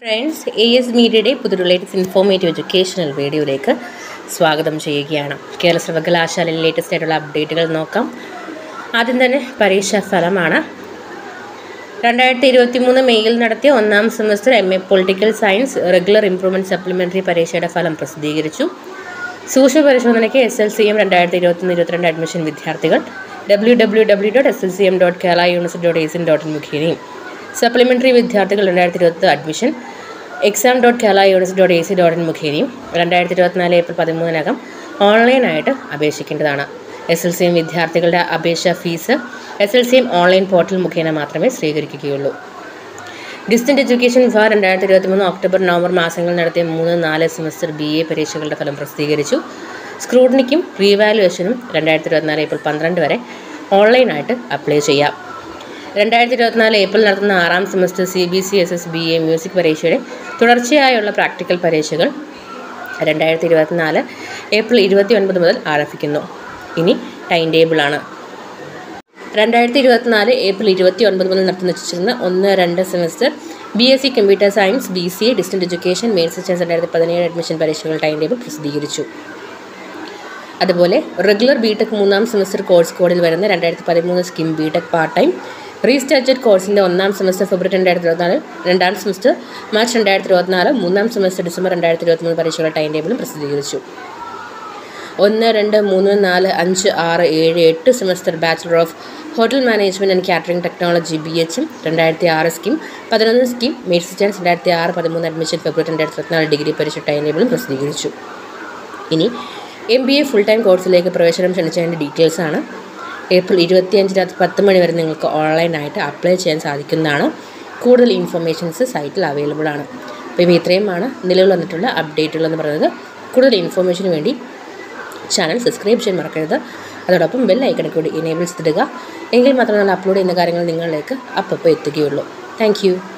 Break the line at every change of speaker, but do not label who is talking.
friends A S മീഡിയയുടെ പുതിയ latest informative educational വീഡിയോയിലേക്ക് സ്വാഗതം ചെയ്യുകയാണ് കേരള സർവകലാശാലയിലെ ലേറ്റസ്റ്റ് ആയിട്ടുള്ള അപ്ഡേറ്റുകൾ നോക്കാം ആദ്യം തന്നെ പരീക്ഷാ ഫലമാണ് രണ്ടായിരത്തി ഇരുപത്തി മൂന്ന് മെയ്യിൽ നടത്തിയ ഒന്നാം semester M A political science regular improvement supplementary പരീക്ഷയുടെ ഫലം പ്രസിദ്ധീകരിച്ചു സൂക്ഷ്മ പരിശോധനയ്ക്ക് എസ് എൽ സി എം രണ്ടായിരത്തി ഇരുപത്തൊന്ന് ഇരുപത്തിരണ്ട് അഡ്മിഷൻ വിദ്യാർത്ഥികൾ W W W dot S L C M dot Kerala university dot എസിൻ dot in മുഖേനയും supplementary വിദ്യാർത്ഥികൾ രണ്ടായിരത്തി ഇരുപത്തി admission exam dot Kerala university dot A C dot in മുഖേനയും രണ്ടായിരത്തി ഇരുപത്തിനാല് ഏപ്രിൽ പതിമൂന്നിനകം ഓൺലൈനായിട്ട് അപേക്ഷിക്കേണ്ടതാണ് എസ് എൽ സി എം വിദ്യാർത്ഥികളുടെ അപേക്ഷാ fees S L C M online portal മുഖേന മാത്രമേ സ്വീകരിക്കുകയുള്ളൂ ഡിസ്റ്റന്റ് എഡ്യൂക്കേഷൻ വിഭാഗം രണ്ടായിരത്തി ഇരുപത്തി മൂന്ന് ഒക്ടോബർ നവംബർ മാസങ്ങളിൽ നടത്തിയ മൂന്ന് നാല് സെമസ്റ്റർ ബി എ പരീക്ഷകളുടെ ഫലം പ്രസിദ്ധീകരിച്ചു സ്ക്രൂട്ടനിക്കും റീവാലുവേഷനും രണ്ടായിരത്തി ഇരുപത്തിനാല് ഏപ്രിൽ പന്ത്രണ്ട് വരെ ഓൺലൈനായിട്ട് അപ്ലൈ ചെയ്യാം രണ്ടായിരത്തി ഇരുപത്തിനാല് ഏപ്രിൽ നടത്തുന്ന ആറാം semester C B C S S B A music പരീക്ഷയുടെ തുടർച്ചയായുള്ള പ്രാക്ടിക്കൽ പരീക്ഷകൾ രണ്ടായിരത്തി ഇരുപത്തിനാല് ഏപ്രിൽ ഇരുപത്തി ഒൻപത് മുതൽ ആരംഭിക്കുന്നു ഇനി ടൈം ടേബിളാണ് രണ്ടായിരത്തി ഇരുപത്തിനാല് ഏപ്രിൽ ഇരുപത്തി ഒൻപത് മുതൽ നടത്തുന്ന ഒന്ന് രണ്ട് semester B S C computer science B C A distant education mains science രണ്ടായിരത്തി പതിനേഴ് അഡ്മിഷൻ പരീക്ഷകൾ ടൈം ടേബിൾ പ്രസിദ്ധീകരിച്ചു അതുപോലെ റെഗുലർ ബി ടെക് മൂന്നാം സെമസ്റ്റർ കോഴ്സ് കോഡിൽ വരുന്ന രണ്ടായിരത്തി പതിമൂന്ന് scheme B tech part time റീസ്റ്റാർജഡ് കോഴ്സിൻ്റെ ഒന്നാം സെമസ്റ്റർ ഫെബ്രുവരി രണ്ടായിരത്തി ഇരുപത്തിനാല് രണ്ടാം സെമസ്റ്റർ മാർച്ച് രണ്ടായിരത്തി ഇരുപത്തിനാല് മൂന്നാം സെമസ്റ്റർ ഡിസംബർ രണ്ടായിരത്തി ഇരുപത്തിമൂന്ന് പരീക്ഷകളുടെ ടൈം ടേബിളും പ്രസിദ്ധീകരിച്ചു ഒന്ന് രണ്ട് മൂന്ന് നാല് അഞ്ച് ആറ് ഏഴ് എട്ട് semester bachelor of hotel management and catering technology B എച്ചും രണ്ടായിരത്തി ആറ് സ്കീം പതിനൊന്ന് സ്കീം മെഡിസിൻ ചാൻസ് രണ്ടായിരത്തി ആറ് പതിമൂന്ന് അഡ്മിഷൻ ഫെബ്രുവരി രണ്ടായിരത്തി ഇരുപത്തിനാല് ഡിഗ്രി പരീക്ഷ ടൈം ടേബിളും പ്രസിദ്ധീകരിച്ചു ഇനി M B A full time കോഴ്സിലേക്ക് പ്രവേശനം ക്ഷണിച്ചതിൻ്റെ ഡീറ്റെയിൽസ് ആണ് ഏപ്രിൽ ഇരുപത്തിയഞ്ച് രാത്രി പത്ത് മണി വരെ നിങ്ങൾക്ക് ഓൺലൈനായിട്ട് അപ്ലൈ ചെയ്യാൻ സാധിക്കുന്നതാണ് കൂടുതൽ ഇൻഫർമേഷൻസ് സൈറ്റിൽ അവൈലബിൾ ആണ് അപ്പോൾ ഇവ ഇത്രയുമാണ് നിലവിൽ വന്നിട്ടുള്ള അപ്ഡേറ്റുകൾ എന്ന് പറയുന്നത് കൂടുതൽ ഇൻഫർമേഷന് വേണ്ടി ചാനൽ സബ്സ്ക്രൈബ് ചെയ്യാൻ മറക്കരുത് അതോടൊപ്പം ബെൽ ഐക്കണിൽ കൂടി എനേബിൾസ് ഇടുക എങ്കിൽ മാത്രമേ നമ്മൾ അപ്ലോഡ് ചെയ്യുന്ന കാര്യങ്ങൾ നിങ്ങളിലേക്ക് അപ്പോൾ എത്തുകയുള്ളൂ താങ്ക്